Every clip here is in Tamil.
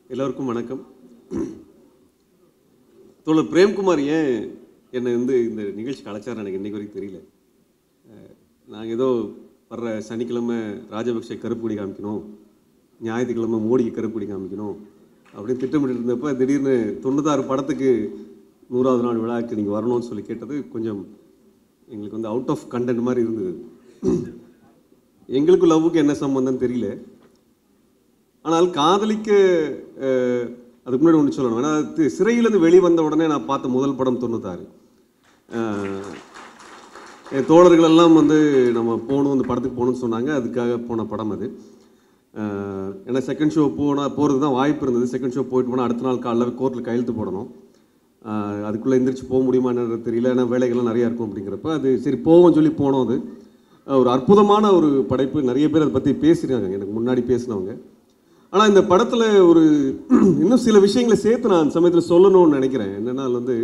எல்லோருக்கும் வணக்கம் தோழர் பிரேம்குமார் ஏன் என்னை வந்து இந்த நிகழ்ச்சிக்கு அழைச்சார் எனக்கு இன்னைக்கு வரைக்கும் தெரியல நாங்கள் ஏதோ வர்ற சனிக்கிழமை ராஜபக்சே கருப்புடி காமிக்கணும் ஞாயிற்றுக்கிழமை மோடிக்கு கருப்புடி காமிக்கணும் அப்படின்னு திட்டமிட்டு இருந்தப்போ திடீர்னு தொண்ணூத்தாறு படத்துக்கு நூறாவது நாள் விழாக்கு நீங்கள் வரணும்னு சொல்லி கேட்டது கொஞ்சம் எங்களுக்கு வந்து அவுட் ஆஃப் கண்டென்ட் மாதிரி இருந்தது எங்களுக்கும் லவ்வுக்கு என்ன சம்பந்தம் தெரியல ஆனால் காதலிக்க அஹ், அதுக்கு முன்னாடி ஒன்று சொல்லணும் ஏன்னா தி- சிறையிலேருந்து வெளிவந்த உடனே நான் பார்த்த முதல் படம் தொண்ணூத்தாறு அஹ், என் தோழர்கள் எல்லாம் வந்து நம்ம போகணும் இந்த படத்துக்கு போகணும்னு சொன்னாங்க அதுக்காக போன படம் அது அஹ், ஏன்னா செகண்ட் ஷோ போனால் போகிறது தான் வாய்ப்பு இருந்தது செகண்ட் ஷோ போயிட்டு போனால் அடுத்த நாள் காலைல கோர்ட்டில் கையெழுத்து போடணும் அஹ், அதுக்குள்ளே எந்திரிச்சு போக முடியுமா என்னன்றது தெரியல ஏன்னா வேலைகள்லாம் நிறையா இருக்கும் அப்படிங்கிறப்ப அது சரி போவோம்னு சொல்லி போனோம் அது அஹ், ஒரு அற்புதமான ஒரு படைப்பு நிறைய பேர் அதை பற்றி பேசியிருக்காங்க எனக்கு முன்னாடி பேசினவங்க ஆனால் இந்த படத்தில் ஒரு இன்னும் சில விஷயங்களை சேர்த்து நான் அந்த சமயத்தில் சொல்லணும்னு நினைக்கிறேன் என்னன்னா அது வந்து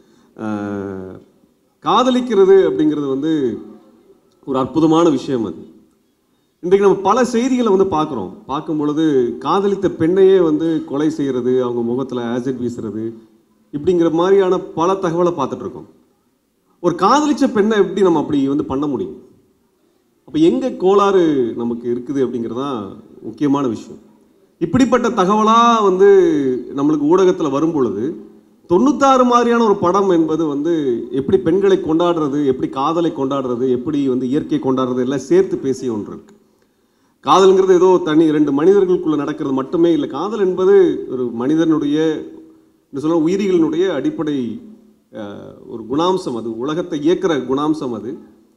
ஆஹ், காதலிக்கிறது அப்படிங்கிறது வந்து ஒரு அற்புதமான விஷயம் அது இன்றைக்கு நம்ம பல செய்திகளை வந்து பார்க்குறோம் பார்க்கும் பொழுது காதலித்த பெண்ணையே வந்து கொலை செய்கிறது அவங்க முகத்தில் ஆசிட் வீசுறது இப்படிங்கிற மாதிரியான பல தகவலை பார்த்துட்டு இருக்கோம் ஒரு காதலிச்ச பெண்ணை எப்படி நம்ம அப்படி வந்து பண்ண முடியும் அப்போ எங்கே கோளாறு நமக்கு இருக்குது அப்படிங்கிறது தான் முக்கியமான விஷயம் இப்படிப்பட்ட தகவலாக வந்து நம்மளுக்கு ஊடகத்தில் வரும் பொழுது தொண்ணூத்தாறு மாதிரியான ஒரு படம் என்பது வந்து எப்படி பெண்களை கொண்டாடுறது எப்படி காதலை கொண்டாடுறது எப்படி வந்து இயற்கை கொண்டாடுறது எல்லாம் சேர்த்து பேசிய ஒன்று இருக்கு காதல்ங்கிறது ஏதோ தனி ரெண்டு மனிதர்களுக்குள்ள நடக்கிறது மட்டுமே இல்லை காதல் என்பது ஒரு மனிதனுடைய என்ன சொல்ல உயிரிகளினுடைய அடிப்படை அஹ், ஒரு குணாம்சம் அது உலகத்தை இயக்குற குணாம்சம் அது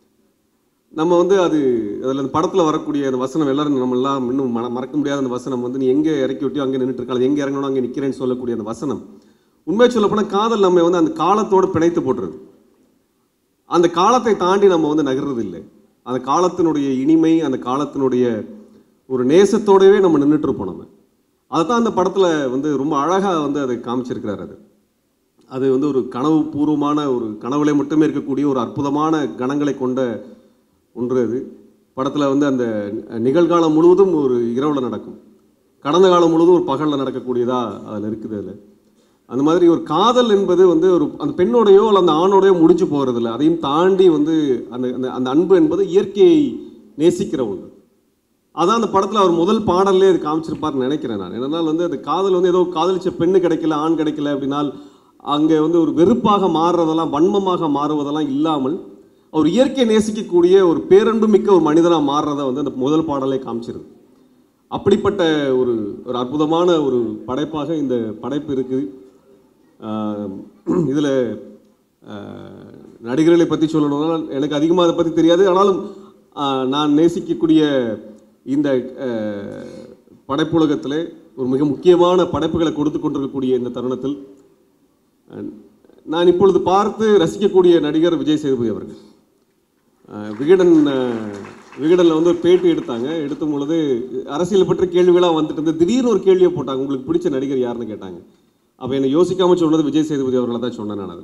நம்ம வந்து அது அதில் அந்த படத்தில் வரக்கூடிய அந்த வசனம் எல்லாரும் நம்ம எல்லாம் இன்னும் மற மறக்க முடியாத அந்த வசனம் வந்து நீ எங்கே இறக்கி விட்டியோ அங்கே நின்றுட்டு இருக்காது எங்கே இறங்கணும் அங்கே நிற்கிறேன்னு சொல்லக்கூடிய அந்த வசனம் உண்மை சொல்லப்போனால் காதல் நம்ம வந்து அந்த காலத்தோடு பிணைத்து போட்டுருது அந்த காலத்தை தாண்டி நம்ம வந்து நகர்றது இல்லை அந்த காலத்தினுடைய இனிமை அந்த காலத்தினுடைய ஒரு நேசத்தோடவே நம்ம நின்றுட்டு இருப்போம் நம்ம அதைத்தான் அந்த படத்தில் வந்து ரொம்ப அழகாக வந்து அதை காமிச்சிருக்கிறார் அது அது வந்து ஒரு கனவு பூர்வமான ஒரு கனவுலே மட்டுமே இருக்கக்கூடிய ஒரு அற்புதமான கணங்களை கொண்ட ஒன்று அது படத்தில் வந்து அந்த நிகழ்காலம் முழுவதும் ஒரு இரவில் நடக்கும் கடந்த காலம் முழுவதும் ஒரு பகலில் நடக்கக்கூடியதாக அதில் இருக்குது அதில் அந்த மாதிரி ஒரு காதல் என்பது வந்து ஒரு அந்த பெண்ணோடையோ அல்ல அந்த ஆணோடையோ முடிஞ்சு போகிறது இல்லை அதையும் தாண்டி வந்து அந்த அந்த அந்த அன்பு என்பது இயற்கையை நேசிக்கிற ஒன்று அதான் அந்த படத்தில் அவர் முதல் பாடல்லே அது காமிச்சிருப்பார்னு நினைக்கிறேன் நான் என்னன்னா வந்து அது காதல் வந்து ஏதோ காதலிச்ச பெண்ணு கிடைக்கல ஆண் கிடைக்கல அப்படின்னால் அங்கே வந்து ஒரு வெறுப்பாக மாறுறதெல்லாம் வன்மமாக மாறுவதெல்லாம் இல்லாமல் அவர் இயற்கையை நேசிக்கக்கூடிய ஒரு பேரன்பு மிக்க ஒரு மனிதனாக மாறுறத வந்து அந்த முதல் பாடலே காமிச்சிருது அப்படிப்பட்ட ஒரு ஒரு அற்புதமான ஒரு படைப்பாக இந்த படைப்பு இருக்குது இதில் நடிகர்களை பற்றி சொல்லணும்னா எனக்கு அதிகமாக அதை பற்றி தெரியாது ஆனாலும் ஆஹ், நான் நேசிக்கக்கூடிய இந்த ஆஹ், படைப்புலகத்திலே ஒரு மிக முக்கியமான படைப்புகளை கொடுத்து கொண்டிருக்கக்கூடிய இந்த தருணத்தில் அஹ், நான் இப்பொழுது பார்த்து ரசிக்கக்கூடிய நடிகர் விஜய் சேதுபதி அவர்கள் அஹ், விகடன் அஹ், விகடனில் வந்து ஒரு பேட்டி எடுத்தாங்க எடுத்தும் பொழுது அரசியல் பற்றி கேள்விகளாக வந்துட்டு இருந்து திடீர்னு ஒரு கேள்வியை போட்டாங்க உங்களுக்கு பிடிச்ச நடிகர் யாருன்னு கேட்டாங்க அப்போ என்னை யோசிக்காமல் சொன்னது விஜய் சேதுபதி அவர்களை தான் சொன்னேன் நான்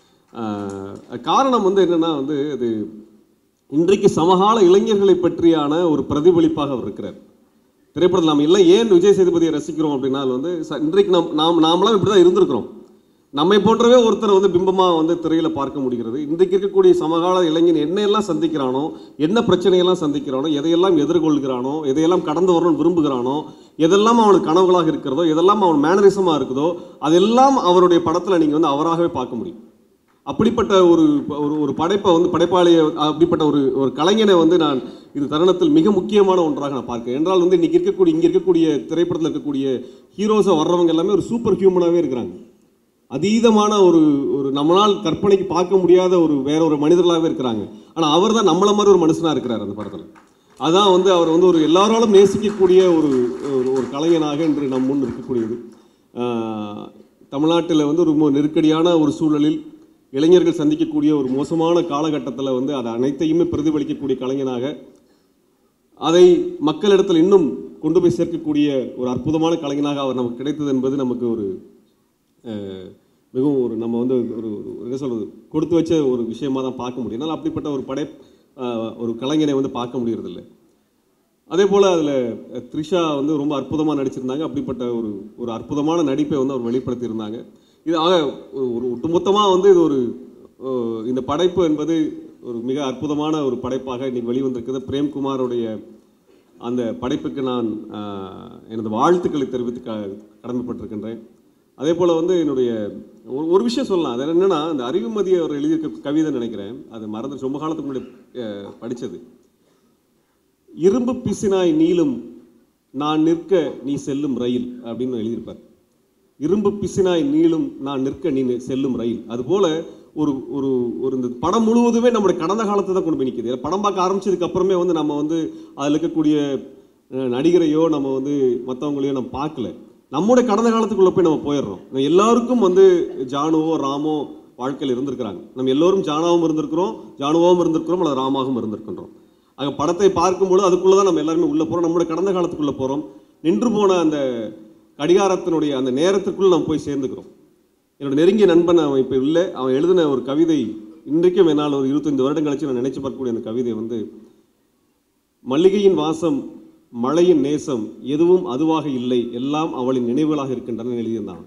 அதில் காரணம் வந்து என்னன்னா வந்து அது இன்றைக்கு சமகால இளைஞர்களை பற்றியான ஒரு பிரதிபலிப்பாக அவர் இருக்கிறார் திரைப்படத்தில் நாம் எல்லாம் ஏன் விஜய் சேதுபதியை ரசிக்கிறோம் அப்படின்னா அது வந்து ச- இன்றைக்கு நாம் நாம் நாமெல்லாம் இப்படி தான் இருந்திருக்கிறோம் நம்மை போன்றவே ஒருத்தரை வந்து பிம்பமாக வந்து திரையில் பார்க்க முடிகிறது இன்றைக்கு இருக்கக்கூடிய சமகால இளைஞன் என்னையெல்லாம் சந்திக்கிறானோ என்ன பிரச்சனையெல்லாம் சந்திக்கிறானோ எதையெல்லாம் எதிர்கொள்கிறானோ எதையெல்லாம் கடந்து வரணும்னு விரும்புகிறானோ எதெல்லாம் அவனுக்கு கனவுகளாக இருக்கிறதோ எதெல்லாம் அவன் மேனரிசமாக இருக்குதோ அதெல்லாம் அவருடைய படத்தில் நீங்கள் வந்து அவராகவே பார்க்க முடியும் அப்படிப்பட்ட ஒரு ஒரு ஒரு படைப்பை வந்து படைப்பாளியை அப்படிப்பட்ட ஒரு ஒரு கலைஞனை வந்து நான் இந்த தருணத்தில் மிக முக்கியமான ஒன்றாக நான் பார்க்கிறேன் என்றால் வந்து இன்னைக்கு இருக்கக்கூடிய இங்கே இருக்கக்கூடிய திரைப்படத்தில் இருக்கக்கூடிய ஹீரோஸாக வர்றவங்க எல்லாமே ஒரு சூப்பர் ஹியூமனாகவே இருக்கிறாங்க அதீதமான ஒரு ஒரு நம்மளால் கற்பனைக்கு பார்க்க முடியாத ஒரு வேற ஒரு மனிதர்களாகவே இருக்கிறாங்க ஆனால் அவர் தான் நம்மள மாதிரி ஒரு மனுஷனாக இருக்கிறார் அந்த படத்தில் அதான் வந்து அவர் வந்து ஒரு எல்லாராலும் நேசிக்கக்கூடிய ஒரு ஒரு ஒரு கலைஞனாக இன்று நம் முன் இருக்கக்கூடியது ஆஹ், தமிழ்நாட்டில் வந்து ரொம்ப நெருக்கடியான ஒரு சூழலில் இளைஞர்கள் சந்திக்கக்கூடிய ஒரு மோசமான காலகட்டத்தில் வந்து அதை அனைத்தையுமே பிரதிபலிக்கக்கூடிய கலைஞனாக அதை மக்களிடத்தில் இன்னும் கொண்டு போய் சேர்க்கக்கூடிய ஒரு அற்புதமான கலைஞனாக அவர் நமக்கு கிடைத்தது என்பது நமக்கு ஒரு அஹ், மிகவும் ஒரு நம்ம வந்து ஒரு ஒரு என்ன சொல்றது கொடுத்து வச்ச ஒரு விஷயமா தான் பார்க்க முடியும் அதனால் அப்படிப்பட்ட ஒரு படை அஹ், ஒரு கலைஞனை வந்து பார்க்க முடியறதில்ல அதே போல் அதில் த்ரிஷா வந்து ரொம்ப அற்புதமாக நடிச்சிருந்தாங்க அப்படிப்பட்ட ஒரு ஒரு அற்புதமான நடிப்பை வந்து அவர் வெளிப்படுத்தியிருந்தாங்க இது ஆக ஒரு ஒரு ஒட்டுமொத்தமாக வந்து இது ஒரு அஹ், இந்த படைப்பு என்பது ஒரு மிக அற்புதமான ஒரு படைப்பாக இன்னைக்கு வெளிவந்திருக்கிறது பிரேம்குமாருடைய அந்த படைப்புக்கு நான் ஆஹ், எனது வாழ்த்துக்களை தெரிவித்து க கடமைப்பட்டிருக்கின்றேன் அதே போல் வந்து என்னுடைய ஒரு ஒரு விஷயம் சொல்லலாம் அது என்னன்னா அந்த அறிவுமதி அவர் எழுதியிருக்க கவிதை நினைக்கிறேன் அது மறந்து ரொம்ப காலத்துக்கு முன்னாடி அஹ், படிச்சது இரும்பு பிசினாய் நீளும் நான் நிற்க நீ செல்லும் ரயில் அப்படின்னு எழுதியிருப்பார் இரும்பு பிசினாய் நீளும் நான் நிற்க நீ செல்லும் ரயில் அதுபோல ஒரு ஒரு ஒரு இந்த படம் முழுவதுமே நம்முடைய கடந்த காலத்தை தான் கொண்டு போய் நிற்குது ஏன்னா படம் பார்க்க ஆரம்பிச்சதுக்கு அப்புறமே வந்து நம்ம வந்து அதில் இருக்கக்கூடிய அஹ், நடிகரையோ நம்ம வந்து மற்றவங்களையோ நம்ம பார்க்கல நம்முடைய கடந்த காலத்துக்குள்ள போய் நம்ம போயிடுறோம் நம்ம எல்லாருக்கும் வந்து ஜானுவோ ராமோ வாழ்க்கையில் இருந்திருக்கிறாங்க நம்ம எல்லோரும் ஜானாவும் இருந்திருக்கிறோம் ஜானுவாவும் இருந்திருக்கிறோம் அல்லது ராமாவும் இருந்திருக்கின்றோம் ஆக படத்தை பார்க்கும்போது அதுக்குள்ளே தான் நம்ம எல்லாருமே உள்ளே போகிறோம் நம்முடைய கடந்த காலத்துக்குள்ளே போகிறோம் நின்று போன அந்த கடிகாரத்தினுடைய அந்த நேரத்திற்குள்ள நம்ம போய் சேர்ந்துக்கிறோம் என்னோட நெருங்கிய நண்பன் அவன் இப்போ இல்லை அவன் எழுதின ஒரு கவிதை இன்றைக்கும் என்னால் ஒரு இருபத்தைந்து வருடம் கழிச்சு நான் நினைச்சு பார்க்கக்கூடிய அந்த கவிதை வந்து மல்லிகையின் வாசம் மழையின் நேசம் எதுவும் அதுவாக இல்லை எல்லாம் அவளின் நினைவுகளாக இருக்கின்றன எழுதியிருந்தான்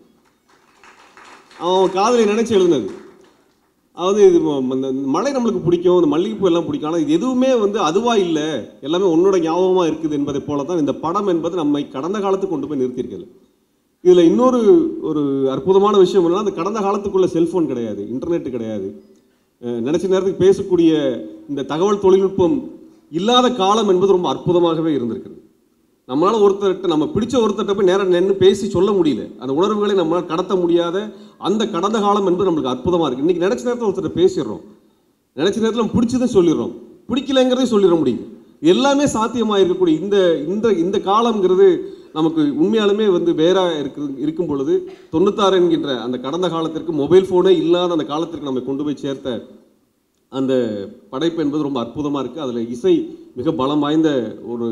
அவன் அவன் காதலை நினைச்சு எழுதினது அதாவது இது ம- இந்த மழை நம்மளுக்கு பிடிக்கும் இந்த மல்லிகைப்பூ எல்லாம் பிடிக்கும் ஆனால் இது எதுவுமே வந்து அதுவா இல்லை எல்லாமே உன்னோட ஞாபகமாக இருக்குது என்பதை போல தான் இந்த படம் என்பது நம்மை கடந்த காலத்துக்கு கொண்டு போய் நிறுத்தியிருக்கிறது இதில் இன்னொரு ஒரு அற்புதமான விஷயம் என்னன்னா அந்த கடந்த காலத்துக்குள்ள செல்போன் கிடையாது இன்டர்நெட் கிடையாது அஹ் நினைச்ச நேரத்துக்கு பேசக்கூடிய இந்த தகவல் தொழில்நுட்பம் இல்லாத காலம் என்பது ரொம்ப அற்புதமாகவே இருந்திருக்குது நம்மளால ஒருத்தர்கிட்ட நம்ம பிடிச்ச ஒருத்தர்கிட்ட போய் நேரம் நின்று பேசி சொல்ல முடியல அந்த உணர்வுகளை நம்மளால் கடத்த முடியாத அந்த கடந்த காலம் என்பது நம்மளுக்கு அற்புதமா இருக்கு இன்னைக்கு நினைச்ச நேரத்தில் ஒருத்தர் பேசிடுறோம் நினைச்ச நேரத்தில் நம்ம பிடிச்சதும் சொல்லிடுறோம் பிடிக்கலைங்கிறதையும் சொல்லிட முடியுது எல்லாமே சாத்தியமாக இருக்கக்கூடிய இந்த இந்த இந்த காலம்ங்கிறது நமக்கு உண்மையாலுமே வந்து வேற இருக்கு இருக்கும் பொழுது தொண்ணூத்தாறு என்கின்ற அந்த கடந்த காலத்திற்கு மொபைல் ஃபோனே இல்லாத அந்த காலத்திற்கு நம்மை கொண்டு போய் சேர்த்த அந்த படைப்பு என்பது ரொம்ப அற்புதமாக இருக்குது அதில் இசை மிக பலம் வாய்ந்த ஒரு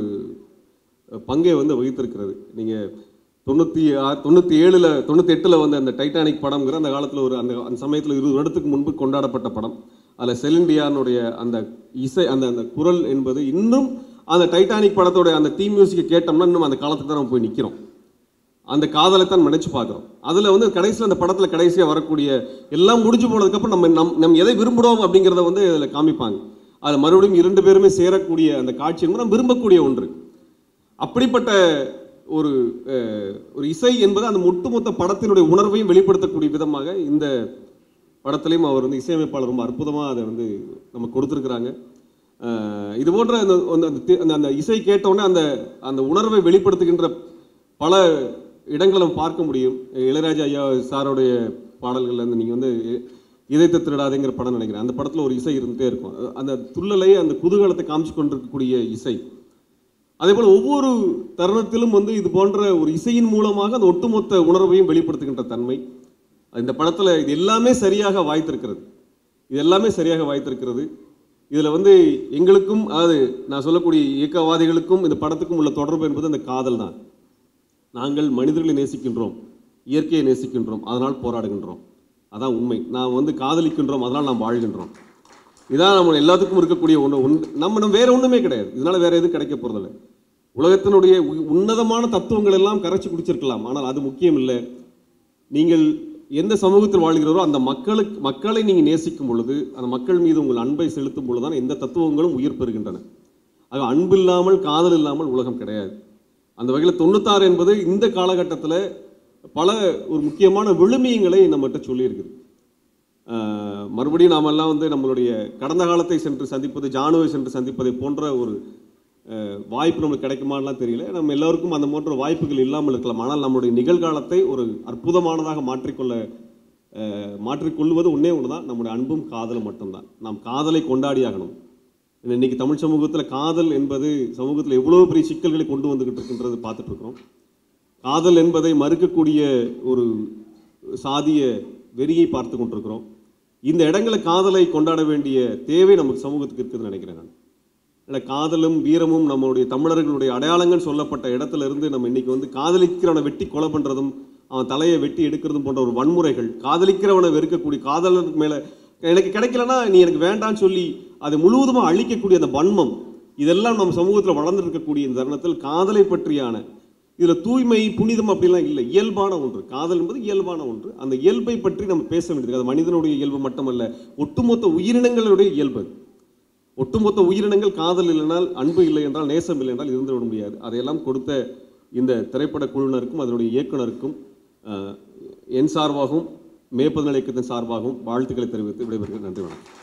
பங்கை வந்து வகித்திருக்கிறது நீங்கள் தொண்ணூற்றி ஆறு தொண்ணூற்றி ஏழில் தொண்ணூற்றி எட்டில் வந்த அந்த டைட்டானிக் படம்ங்கிற அந்த காலத்தில் ஒரு அந்த அந்த சமயத்தில் இருபது வருடத்துக்கு முன்பு கொண்டாடப்பட்ட படம் அதில் செலிண்டியானுடைய அந்த இசை அந்த அந்த குரல் என்பது இன்னும் அந்த டைட்டானிக் படத்தோட அந்த தீம் மியூசிக்கை கேட்டோம்னா இன்னும் அந்த காலத்துக்கு தான் நம்ம போய் நிற்கிறோம் அந்த காதலை தான் நினைச்சு பார்க்குறோம் அதில் வந்து கடைசியில் அந்த படத்தில் கடைசியாக வரக்கூடிய எல்லாம் முடிஞ்சு போனதுக்கப்புறம் நம்ம நம் நம்ம எதை விரும்புகிறோம் அப்படிங்கிறத வந்து அதில் காமிப்பாங்க அதில் மறுபடியும் இரண்டு பேருமே சேரக்கூடிய அந்த காட்சி என்பது நம்ம விரும்பக்கூடிய ஒன்று அப்படிப்பட்ட ஒரு அஹ், ஒரு இசை என்பது அந்த ஒட்டுமொத்த படத்தினுடைய உணர்வையும் வெளிப்படுத்தக்கூடிய விதமாக இந்த படத்திலையும் அவர் வந்து இசையமைப்பாளர் ரொம்ப அற்புதமாக அதை வந்து நம்ம கொடுத்துருக்குறாங்க அஹ், இது போன்ற அந்த அந்த- அந்த தி- அந்த அந்த இசை கேட்டவுடனே அந்த அந்த உணர்வை வெளிப்படுத்துகின்ற பல இடங்களை நம்ம பார்க்க முடியும் இளையராஜா ஐயா சாரோடைய பாடல்கள்ல இருந்து நீங்கள் வந்து இதயத்தை திருடாதேங்கிற படம் நினைக்கிறேன் அந்த படத்தில் ஒரு இசை இருந்துகிட்டே இருக்கும் அந்த துள்ளலை அந்த குதூகலத்தை காமிச்சு கொண்டிருக்கக்கூடிய இசை அதே போல் ஒவ்வொரு தருணத்திலும் வந்து இது போன்ற ஒரு இசையின் மூலமாக அந்த ஒட்டுமொத்த உணர்வையும் வெளிப்படுத்துகின்ற தன்மை இந்த படத்தில் இது எல்லாமே சரியாக வாய்த்திருக்கிறது இது எல்லாமே சரியாக வாய்த்திருக்கிறது இதில் வந்து எங்களுக்கும் அதாவது நான் சொல்லக்கூடிய இயக்கவாதிகளுக்கும் இந்த படத்துக்கும் உள்ள தொடர்பு என்பது அந்த காதல் தான் நாங்கள் மனிதர்களை நேசிக்கின்றோம் இயற்கையை நேசிக்கின்றோம் அதனால் போராடுகின்றோம் அதான் உண்மை நாம் வந்து காதலிக்கின்றோம் அதனால் நாம் வாழ்கின்றோம் இதான் நம்ம எல்லாத்துக்கும் இருக்கக்கூடிய ஒன்று ஒன்று நம்ம நம்ம வேற ஒன்றுமே கிடையாது இதனால வேற எதுவும் கிடைக்க போறதில்லை உலகத்தினுடைய உ- உன்னதமான தத்துவங்கள் எல்லாம் கரைச்சி குடிச்சிருக்கலாம் ஆனால் அது முக்கியம் இல்லை நீங்கள் எந்த சமூகத்தில் வாழ்கிறவரோ அந்த மக்களுக்கு மக்களை நீங்கள் நேசிக்கும் பொழுது அந்த மக்கள் மீது உங்கள் அன்பை செலுத்தும் பொழுது தான் எந்த தத்துவங்களும் உயிர் பெறுகின்றன ஆக அன்பு இல்லாமல் காதல் இல்லாமல் உலகம் கிடையாது அந்த வகையில் தொண்ணூத்தாறு என்பது இந்த காலகட்டத்தில் பல ஒரு முக்கியமான விழுமியங்களை நம்மகிட்ட சொல்லியிருக்குது ஆஹ் மறுபடியும் நாமெல்லாம் வந்து நம்மளுடைய கடந்த காலத்தை சென்று சந்திப்பது ஜானுவை சென்று சந்திப்பதை போன்ற ஒரு ஆஹ் வாய்ப்பு நமக்கு கிடைக்குமான்லாம் தெரியல நம்ம எல்லாருக்கும் அந்த போன்ற வாய்ப்புகள் இல்லாமல் இருக்கலாம் ஆனால் நம்மளுடைய நிகழ்காலத்தை ஒரு அற்புதமானதாக மாற்றிக்கொள்ள ஆஹ் மாற்றிக்கொள்வது ஒன்றே ஒன்று தான் நம்முடைய அன்பும் காதலும் மட்டும்தான் நாம் காதலை கொண்டாடி ஆகணும் இன்னைக்கு தமிழ் சமூகத்தில் காதல் என்பது சமூகத்தில் எவ்வளோ பெரிய சிக்கல்களை கொண்டு வந்துகிட்டு இருக்கின்றது பார்த்துட்டு இருக்கிறோம் காதல் என்பதை மறுக்கக்கூடிய ஒரு சாதிய வெறியை பார்த்து கொண்டிருக்கிறோம் இந்த இடங்களை காதலை கொண்டாட வேண்டிய தேவை நமக்கு சமூகத்துக்கு இருக்குதுன்னு நினைக்கிறேன் நான் ஏன்னா காதலும் வீரமும் நம்மளுடைய தமிழர்களுடைய அடையாளங்கள் சொல்லப்பட்ட இடத்துல இருந்து நம்ம இன்னைக்கு வந்து காதலிக்கிறவனை வெட்டி கொலை பண்றதும் அவன் தலையை வெட்டி எடுக்கிறதும் போன்ற ஒரு வன்முறைகள் காதலிக்கிறவனை வெறுக்கக்கூடிய காதலர் மேல எனக்கு கிடைக்கலன்னா நீ எனக்கு வேண்டாம்னு சொல்லி அதை முழுவதுமா அழிக்கக்கூடிய அந்த வன்மம் இதெல்லாம் நம்ம சமூகத்தில் வளர்ந்துருக்கக்கூடிய இந்த தருணத்தில் காதலை பற்றியான இதில் தூய்மை புனிதம் அப்படிலாம் இல்லை இயல்பான ஒன்று காதல் என்பது இயல்பான ஒன்று அந்த இயல்பை பற்றி நம்ம பேச வேண்டியது அது மனிதனுடைய இயல்பு மட்டுமல்ல ஒட்டுமொத்த உயிரினங்களுடைய இயல்பு அது. ஒட்டுமொத்த உயிரினங்கள் காதல் இல்லைனால் அன்பு இல்லை என்றால் நேசம் இல்லை என்றால் இருந்து விட முடியாது அதையெல்லாம் கொடுத்த இந்த திரைப்பட குழுவினருக்கும் அதனுடைய இயக்குனருக்கும் அஹ், என் சார்பாகவும் மேற்பது இயக்கத்தின் சார்பாகவும் வாழ்த்துக்களை தெரிவித்து விடைபெறுகிறேன் நன்றி வணக்கம்